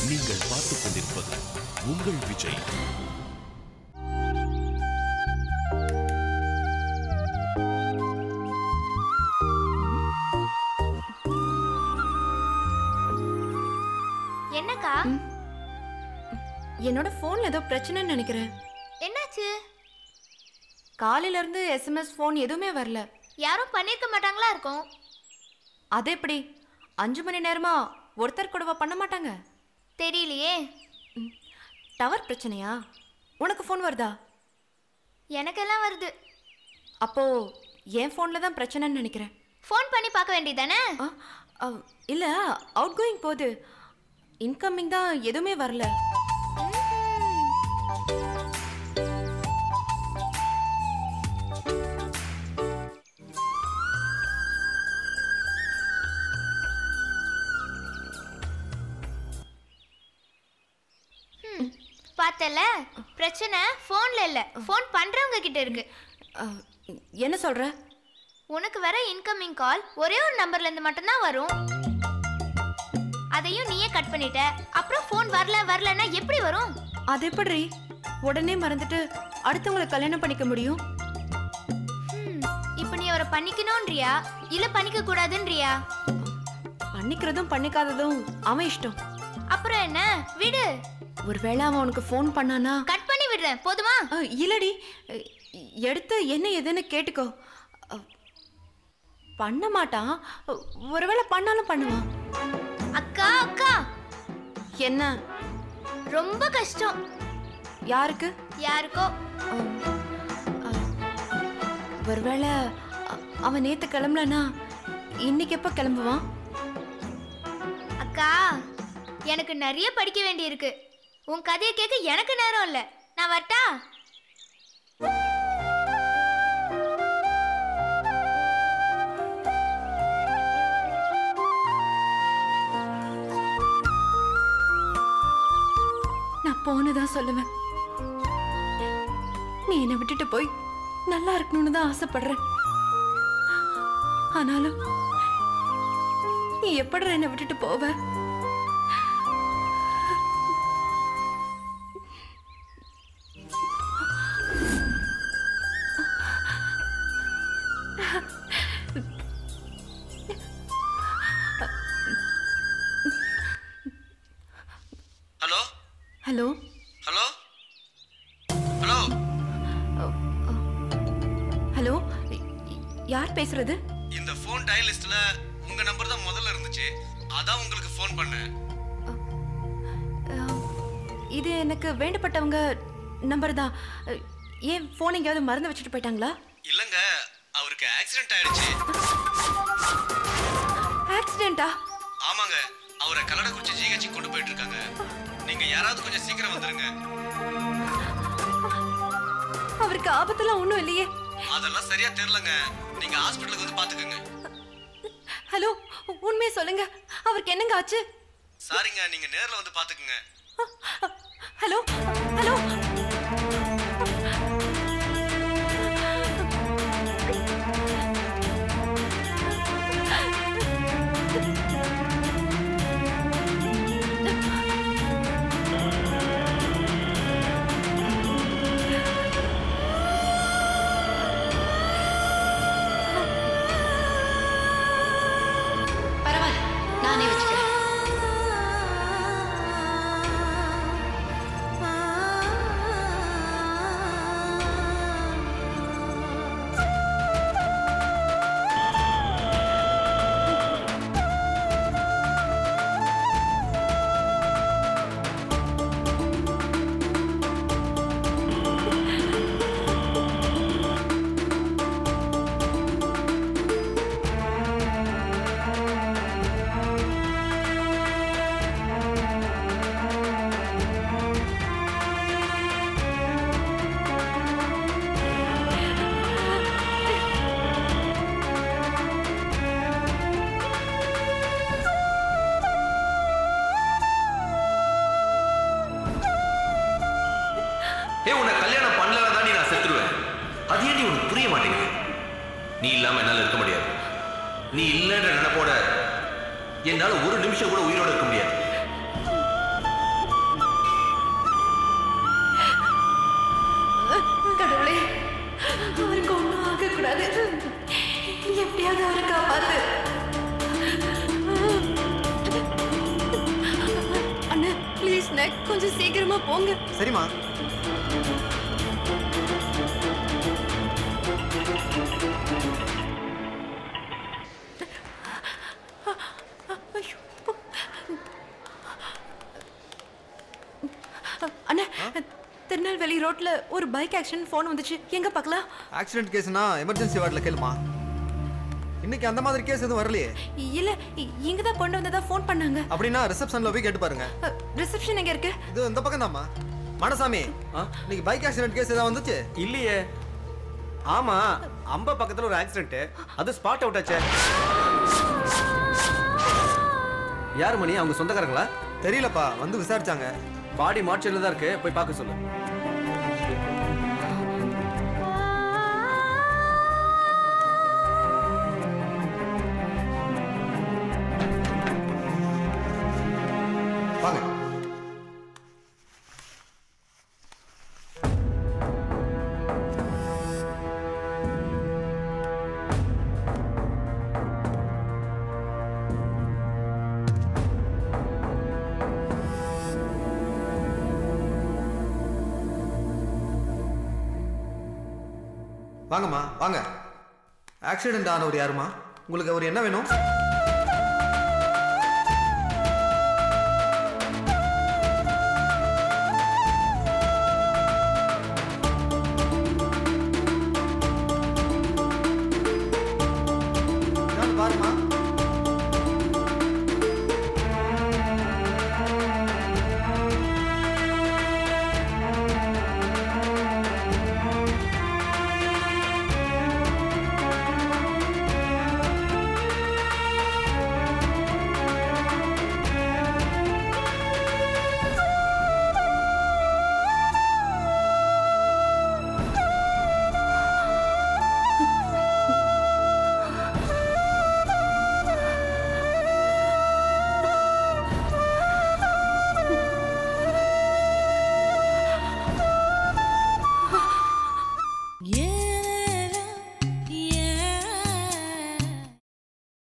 நீங்கள் பார்த்துக் கொண்டிருப்பது உங்கள் விஜய் என்னக்கா என்னோட ஃபோன்ல ஏதோ பிரச்சனைன்னு நினைக்கிறேன் என்னாச்சு காலையில இருந்து எஸ்எம்எஸ் ஃபோன் எதுவுமே வரல யாரும் பண்ணிருக்க மாட்டாங்களா இருக்கும் அது எப்படி அஞ்சு மணி நேரமா ஒருத்தர் கூடவா பண்ண மாட்டாங்க தெரியலையே டவர் பிரச்சனையா உனக்கு ஃபோன் வருதா எனக்கெல்லாம் வருது அப்போ என் ஃபோன்ல தான் பிரச்சனைன்னு நினைக்கிறேன் ஃபோன் பண்ணி பார்க்க வேண்டியதானே ஆ, ஆ, இல்ல அவுட் கோயிங் போகுது இன்கமிங் தான் எதுவுமே வரல பார்த்தல பிரச்சனை ஃபோன்ல இல்ல ஃபோன் பண்றவங்க கிட்ட இருக்கு ஆ, என்ன சொல்ற உனக்கு வர இன்கமிங் கால் ஒரே ஒரு நம்பர்ல இருந்து மட்டும்தான் வரும் அதையும் நீயே கட் பண்ணிட்ட அப்புறம் ஃபோன் வரல வரலன்னா எப்படி வரும் அது எப்படி உடனே மறந்துட்டு அடுத்தவங்களை கல்யாணம் பண்ணிக்க முடியும் ஹம், இப்ப நீ அவரை பண்ணிக்கணும்ன்றியா இல்ல பண்ணிக்க கூடாதுன்றியா பண்ணிக்கிறதும் பண்ணிக்காததும் அவன் இஷ்டம் அப்புறம் என்ன விடு ஒருவேளை அவன் உனக்கு ஃபோன் பண்ணானா கட் பண்ணி விடுறேன் போதுமா அ, இல்லடி அ, எடுத்து என்ன ஏதுன்னு கேட்டுக்கோ அ, பண்ண மாட்டான் அ, ஒருவேளை பண்ணாலும் பண்ணுவான் அக்கா அக்கா என்ன ரொம்ப கஷ்டம் யாருக்கு யாருக்கோ அம், அ, ஒருவேளை அ, அவன் நேத்து கிளம்பலனா இன்னைக்கு எப்போ கிளம்புவான் அக்கா எனக்கு நிறைய படிக்க வேண்டியிருக்கு உன் கதையை கேட்க எனக்கு நேரம் இல்ல நான் வரட்டா நான் போனதா சொல்லுவேன் நீ என்னை விட்டுட்டு போய் நல்லா இருக்கணும்னு தான் ஆசைப்படுறேன் ஆனாலும் நீ எப்படி என்னை விட்டுட்டு போவ hello hello hello hello hello யார் பேசுறது இந்த ஃபோன் டயல் லிஸ்ட்ல உங்க நம்பர் தான் முதல்ல இருந்துச்சு அதான் உங்களுக்கு ஃபோன் பண்ணேன் அஹ், இது எனக்கு வேண்டப்பட்டவங்க நம்பர் தான் அஹ், ஏன் ஃபோன் எங்கேயாவது மறந்து வச்சுட்டு போயிட்டாங்களா இல்லங்க அவருக்கு ஆக்சிடென்ட் ஆயிடுச்சு ஆக்சிடென்ட்டா ஆமாங்க அவரை கல்லடக்குறிச்சி ஜிஹெச் கொண்டு போயிட்டு இருக்காங்க நீங்க யாராவது கொஞ்சம் சீக்கிரம் வந்துருங்க அவருக்கு ஆபத்தெல்லாம் ஒன்றும் இல்லையே அதெல்லாம் சரியா தெரியலங்க நீங்க ஹாஸ்பிட்டலுக்கு வந்து பாத்துக்கோங்க ஹலோ உண்மையை சொல்லுங்க அவருக்கு என்னங்க ஆச்சு சாரிங்க நீங்க நேர்ல வந்து பாத்துக்கோங்க ஹலோ ஹலோ பரவாயில்ல நானே வச்சுக்கிறேன் ஏ உன்னை கல்யாணம் பண்ணல தாண்டி நான் செத்துருவேன் அது ஏன் உனக்கு புரிய மாட்டேங்குது நீ இல்லாம என்னால இருக்க முடியாது நீ இல்லைன்ற நினைப்போட என்னால ஒரு நிமிஷம் கூட உயிரோட இருக்க முடியாது எப்படியாவது அவரை காப்பாத்து அண்ணா ப்ளீஸ் கொஞ்சம் சீக்கிரமா போங்க சரிம்மா ஐயோ. அண்ணா திருநெல்வேலி ரோட்ல ஒரு பைக் ஆக்சிடென்ட் ஃபோன் வந்துச்சு எங்க பார்க்கலாம் ஆக்சிடென்ட் கேஸ்னா எமர்ஜென்சி வார்டில் கேளுமா இன்னைக்கு அந்த மாதிரி கேஸ் எதுவும் வரலையே இல்ல இ- இங்க தான் கொண்டு வந்ததா ஃபோன் பண்ணாங்க அப்படின்னா ரிசப்ஷனில் போய் கேட்டு பாருங்க ரிசப்ஷன் எங்க இருக்கு இது இந்த பக்கம் தாம்மா மனசாமி இன்னைக்கு பைக் ஆக்சிடென்ட் கேஸ் ஏதாவது வந்துச்சு இல்லையே ஆமா அம்ப பக்கத்துல ஒரு ஆக்சிடென்ட் அது ஸ்பாட் அவுட் ஆச்சே யார் மணி அவங்க சொந்தக்காரங்களா தெரியலப்பா வந்து விசாரிச்சாங்க பாடி மார்ச்சர்ல தான் இருக்கு போய் பார்க்க சொல்லு வாங்க வாங்கம்மா வாங்க ஆக்சிடென்ட் ஆனவர் யாருமா உங்களுக்கு அவர் என்ன வேணும்